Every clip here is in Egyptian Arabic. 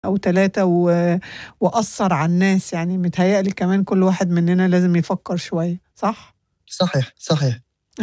أو 3 و وأثّر على الناس، يعني متهيأ لي كمان كل واحد مننا لازم يفكّر شوية، صح؟ صحيح، صحيح.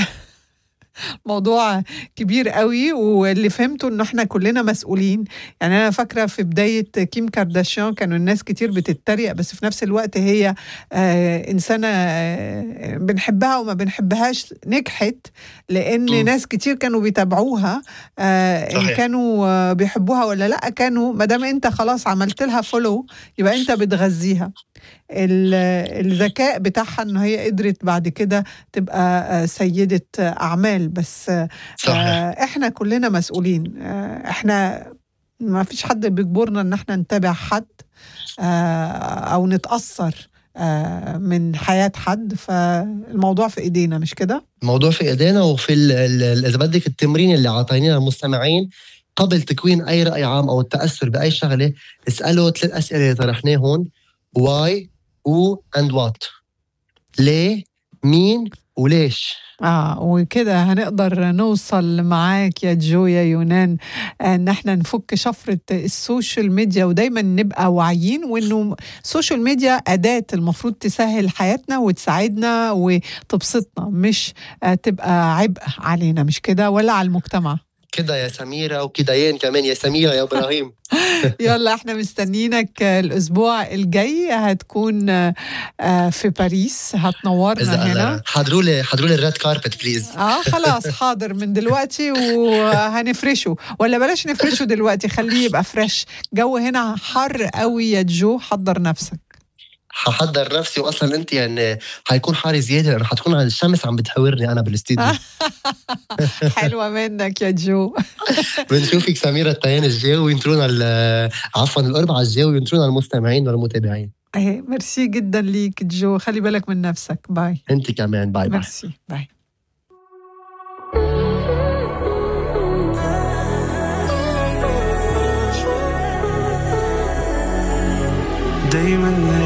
موضوع كبير أوي، واللي فهمته إنه إحنا كلّنا مسؤولين، يعني أنا فاكرة في بداية كيم كارداشيان كانوا الناس كتير بتتريق، بس في نفس الوقت هي آآ إنسانة بنحبها وما بنحبهاش نجحت، لإن إمم. ناس كتير كانوا بيتابعوها آآ إن صحيح. كانوا بيحبوها والّا لأ، كانوا ما دام أنت خلاص عملت لها follow يبقى أنت بتغذّيها. ال الذكاء بتاعها إن هي قدرت بعد كده تبقى سيدة أعمال، بس صحيح. آآ إحنا كلّنا مسؤولين، آآ إحنا ما فيش حد بيجبرنا إن إحنا نتابع حد آآ أو نتأثّر آآ من حياة حد، فالموضوع في إيدينا مش كده؟ الموضوع في إيدينا وفي ال ال إذا بدِّك التمرين اللي عطيناه للمستمعين قبل تكوين أي رأي عام أو التأثّر بأي شغلة، اسألوا 3 أسئلة اللي طرحناهن why who and what ليه، مين، وليش. آه، وكده هنقدر نوصل معاك يا جو يا يونان إن إحنا نفُك شفرة السوشيال ميديا ودايمًا نبقى واعيين وإنه السوشيال ميديا أداة المفروض تسهّل حياتنا وتساعدنا وتبسطنا، مش آآ تبقى عبء علينا، مش كده والّا على المجتمع؟ كده يا سميرة وكديين كمان يا سميرة يا إبراهيم. يالّا إحنا مستنيينك الأسبوع الجاي هتكون آآ في باريس، هتنوّرنا إذا هنا. الله حضروا لي حضروا لي الred carpet please. آه خلاص حاضر من دلوقتي وهنفرشه، والّا بلاش نفرشه دلوقتي خلّيه يبقى fresh، جو هنا حَر أوي يا جو حضّر نفسك. حاحضّر نفسي وأصلًا أنتِ يعني حيكون حَر زيادة لإنه حتكون على الشمس عم بتحاورني أنا بالاستديو. حلوة منّك يا جو. بنشوفِك سميرة التيّان الجاي وينطرونا ال عفوًا الأربعاء الجاي وينطرونا المستمعين والمتابعين. أهي ميرسي جدًا ليك جو، خلّي بالك من نفسك، باي. أنتِ كمان، باي باي. ميرسي، باي. دايمًا